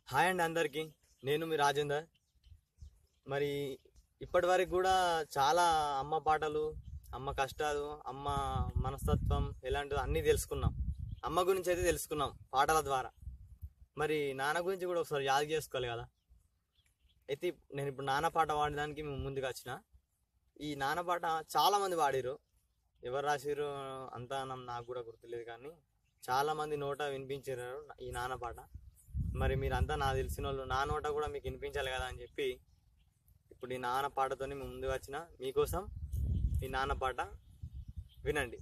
hi అండి అందరికీ నేను మీ రాజేందర్ మరి ఇప్పటి వరకు కూడా చాలా అమ్మ పాటలు అమ్మ కష్టాలు అమ్మ మనస్తత్వం ఎలాంటిదో అన్నీ తెలుసుకున్నాం అమ్మ గురించి అయితే తెలుసుకున్నాం పాటల ద్వారా మరి నాన్న గురించి కూడా ఒకసారి యాద చేసుకోవాలి కదా అయితే ఇప్- నేను ఇప్పుడు నాన్న పాట పాడడానికి మేము ముందుకు వచ్చిన ఈ నాన్న పాట చాలా మంది పాడిరు ఎవరు రాసిరు అంతా nam- నాకు కూడా గుర్తులేదు కానీ చాలా మంది నోట వినిపించారు ఈ నాన్న పాట మరి మీరంతా నాకు తెలిసిన వాళ్ళు నా నోట కూడా మీకు వినిపించాలి కదా అని చెప్పి ఇప్పుడు ఈ నాన్న పాటతోని మేము ముందుకు వచ్చిన మీకోసం ఈ నాన్న పాట వినండి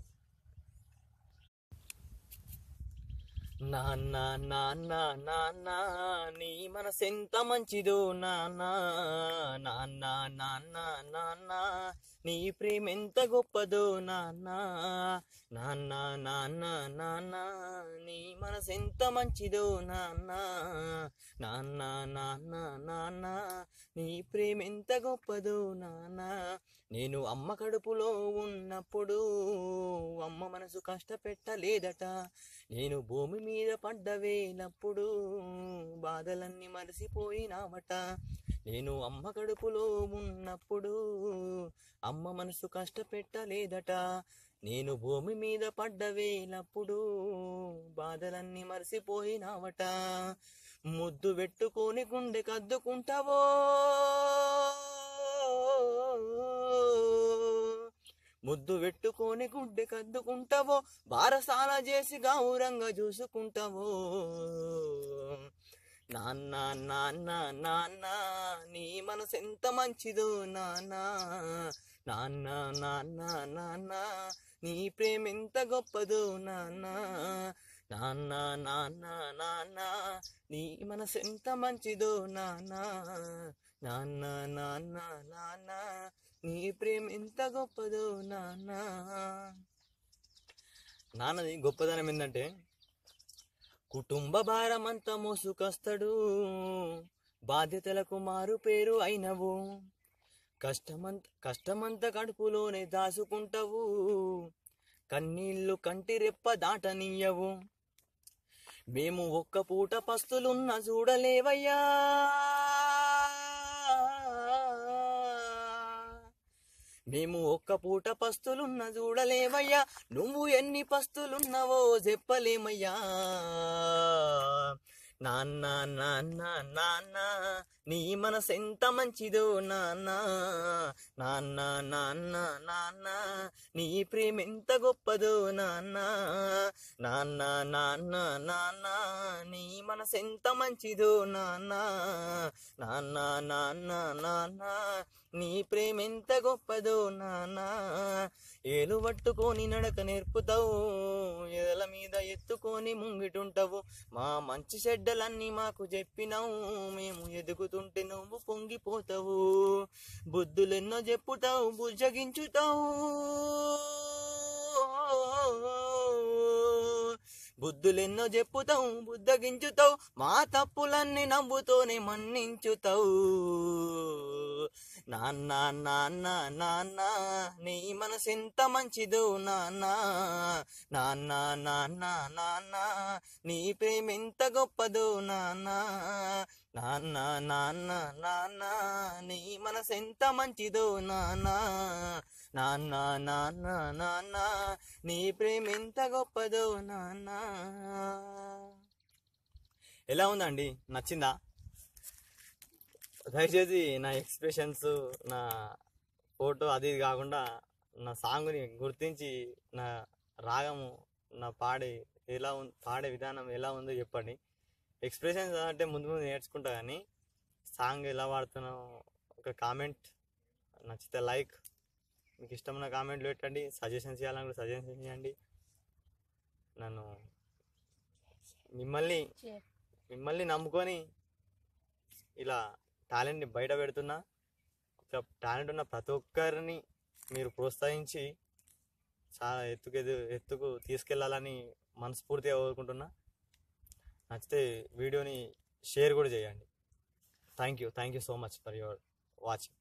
నాన్న నాన్న నాన్న నీ మనసెంత మంచిదో నాన్న నాన్న నాన్న నాన్న నీ ప్రేమ ఎంత గొప్పదో నాన్న నాన్న నాన్న నాన్న నీ మనసెంత మంచిదో నాన్న నాన్న నాన్న నాన్న నీ ప్రేమ ఎంత గొప్పదో నాన్న నేను అమ్మ కడుపులో ఉన్నప్పుడు అమ్మ మనసు కష్టపెట్టలేదట నేను భూమి మీద పడ్డ వేలప్పుడు బాధలన్నీ మరసిపోయినావట నేను అమ్మ కడుపులో ఉన్నప్పుడు అమ్మ మనసు కష్టపెట్టలేదట నేను భూమి మీద పడ్డ వేలప్పుడు బాధలన్నీ మరసిపోయినావట ముద్దు పెట్టుకొని గుండె కద్దుకుంటావో ముద్దు పెట్టుకొని గుడ్డె కద్దుకుంటావో బారసాల చేసి గౌరంగా చూసుకుంటావో నాన్న నాన్న నాన్న నీ మనసు ఎంత మంచిదో నాన్న నాన్న నాన్న నాన్న నీ ప్రేమ ఎంత గొప్పదో నాన్న నాన్న నాన్న నాన్న నీ మనసు ఎంత మంచిదో నాన్న నాన్న నాన్న నాన్న నీ ప్రేమ ఎంత గొప్పదో నాన్న నాన్నది గొప్పదనం ఏంటంటే కుటుంబ భారం అంతా మోసుకొస్తాడు బాధ్యతలకు మారు పేరు అయినవు కష్టమంత కష్టమంత కడుపులోనే దాచుకుంటావు కన్నీళ్లు కంటి రెప్ప దాటనీయవు మేము ఒక్క పూట పస్తులున్న చూడలేవయ్యా మేము ఒక్క పూట పస్తులున్న చూడలేవయ్యా నువ్వు ఎన్ని పస్తులున్నావో చెప్పలేమయ్యా నాన్న నాన్న నాన్న నీ మనసు ఎంత మంచిదో నాన్న నాన్న నాన్న నాన్న నీ ప్రేమ ఎంత గొప్పదో నాన్న నాన్న నాన్న నాన్న నీ మనసు ఎంత మంచిదో నాన్న నాన్న నాన్న నాన్న నీ ప్రేమ ఎంత గొప్పదో నాన్న ఏలు పట్టుకొని నడక నేర్పుతావు ఎదల మీద ఎత్తుకొని ముంగిటుంటావు మా మంచి చెడ్డలన్నీ మాకు చెప్పినావు మేము ఎదుగుతుంటే నువ్వు పొంగిపోతావు బుద్ధులెన్నో చెప్పుతావు బుజ్జగించుతావు బుద్ధులెన్నో చెప్పుతావు బుద్ధగించుతావు మా తప్పులన్నీ నవ్వుతోనే మన్నించుతావు నాన్న నాన్న నాన్న నీ మనసు ఎంత మంచిదో నాన్న నాన్న నాన్న నాన్న నీ ప్రేమ ఎంత గొప్పదో నాన్న నాన్న నాన్న నాన్న నీ మనసు ఎంత మంచిదో నాన్న నాన్న నాన్న నాన్న నీ ప్రేమ ఎంత గొప్పదో నాన్న ఎలా ఉందండి నచ్చిందా దయచేసి నా ఎక్స్ప్రెషన్స్ నా ఫోటో అది ఇది కాకుండా నా సాంగ్ని గుర్తించి నా రాగము నా పాడే ఎలా ఉంది పాడే విధానం ఎలా ఉందో చెప్పండి ఎక్స్ప్రెషన్స్ అంటే ముందు ముందు నేర్చుకుంటా కానీ సాంగ్ ఎలా పాడుతున్నావు ఒక కామెంట్ నచ్చితే లైక్ మీకు ఇష్టమైన కామెంట్లు పెట్టండి సజెషన్స్ చేయాలని కూడా సజెషన్ చేయండి నన్ను మిమ్మల్ని మిమ్మల్ని నమ్ముకొని ఇలా టాలెంట్ని బయట పెడుతున్నా ఒక టాలెంట్ ఉన్న ప్రతి ఒక్కరిని మీరు ప్రోత్సహించి చాలా ఎత్తుకు ఎదు ఎత్తుకు తీసుకెళ్ళాలని మనస్ఫూర్తిగా కోరుకుంటున్నా నచ్చితే వీడియోని షేర్ కూడా చేయండి thank you thank you so much for your watching